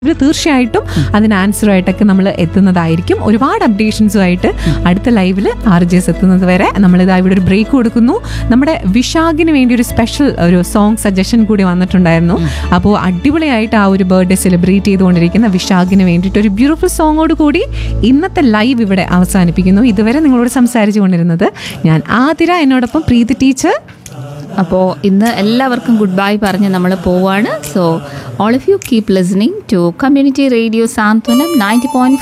ഇവർ തീർച്ചയായിട്ടും അതിന് ആൻസറുമായിട്ടൊക്കെ നമ്മൾ എത്തുന്നതായിരിക്കും ഒരുപാട് അപ്ഡേഷൻസുമായിട്ട് അടുത്ത ലൈവിൽ ആർ ജി എസ് എത്തുന്നത് വരെ നമ്മളിതാ ഇവിടെ ഒരു ബ്രേക്ക് കൊടുക്കുന്നു നമ്മുടെ വിശാഖിന് വേണ്ടി ഒരു സ്പെഷ്യൽ ഒരു സോങ് സജഷൻ കൂടി വന്നിട്ടുണ്ടായിരുന്നു അപ്പോൾ അടിപൊളിയായിട്ട് ആ ഒരു ബർത്ത്ഡേ സെലിബ്രേറ്റ് ചെയ്തുകൊണ്ടിരിക്കുന്ന വിശാഖിന് വേണ്ടിയിട്ട് ഒരു ബ്യൂട്ടിഫുൾ സോങ്ങോട് കൂടി ഇന്നത്തെ ലൈവ് ഇവിടെ അവസാനിപ്പിക്കുന്നു ഇതുവരെ നിങ്ങളോട് സംസാരിച്ചു കൊണ്ടിരുന്നത് ഞാൻ ആതിര എന്നോടൊപ്പം പ്രീതി ടീച്ചർ അപ്പോൾ ഇന്ന് എല്ലാവർക്കും ഗുഡ് ബൈ പറഞ്ഞ് നമ്മൾ പോവാണ് so all of you keep listening to community radio Santhwanam ninety point